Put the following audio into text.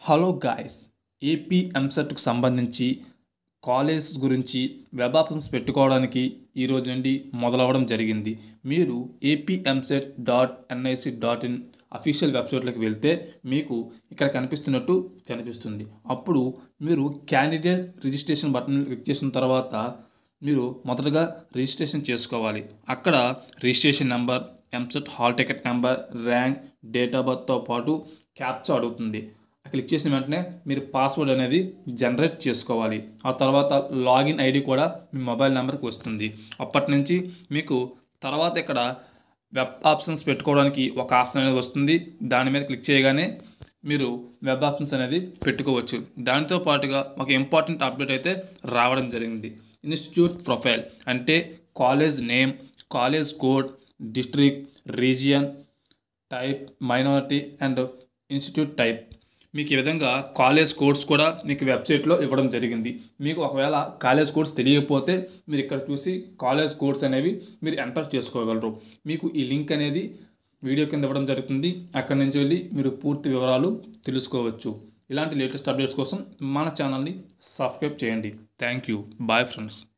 hello guys AP ఎంసెట్కు సంబంధించి college గురించి web options పెట్టుకోవడానికి ఈ రోజు నుండి మొదలవ్వడం జరిగింది మీరు AP EAMCET dot NIC dot in official వెబ్సైట్లోకి వెళ్తే మీకు ఇక్కడ కనిపిస్తున్నట్టు కనిపిస్తుంది అప్పుడు మీరు క్యాండిడేట్ రిజిస్ట్రేషన్ బటన్ క్లిక్ చేసిన తర్వాత మీరు మొదటగా రిజిస్ట్రేషన్ చేసుకోవాలి అక్కడ registration number EAMCET hall ticket number rank date of బర్త్తో పాటు క్యాప్చా అడుగుతుంది క్లిక్ చేసిన వెంటనే మీరు పాస్వర్డ్ అనేది జనరేట్ చేసుకోవాలి ఆ తర్వాత లాగిన్ ఐడి కూడా మీ మొబైల్ నెంబర్కి వస్తుంది అప్పటి నుంచి మీకు తర్వాత ఇక్కడ వెబ్ ఆప్షన్స్ పెట్టుకోవడానికి ఒక ఆప్షన్ అనేది వస్తుంది దాని మీద క్లిక్ చేయగానే మీరు వెబ్ ఆప్షన్స్ అనేది పెట్టుకోవచ్చు దానితో పాటుగా ఒక ఇంపార్టెంట్ అప్డేట్ అయితే రావడం జరిగింది ఇన్స్టిట్యూట్ ప్రొఫైల్ అంటే college name college code district region type minority and institute type మీకు ఈ విధంగా కాలేజ్ కోడ్స్ కూడా మీకు వెబ్సైట్లో ఇవ్వడం జరిగింది మీకు ఒకవేళ కాలేజ్ కోడ్స్ తెలియకపోతే మీరు ఇక్కడ చూసి కాలేజ్ కోడ్స్ అనేవి మీరు ఎంటర్ చేసుకోగలరు మీకు ఈ లింక్ అనేది వీడియో కింద ఇవ్వడం జరుగుతుంది అక్కడి నుంచి వెళ్ళి మీరు పూర్తి వివరాలు తెలుసుకోవచ్చు ఇలాంటి లేటెస్ట్ అప్డేట్స్ కోసం మన ఛానల్ని సబ్స్క్రైబ్ చేయండి థ్యాంక్ యూ బాయ్ ఫ్రెండ్స్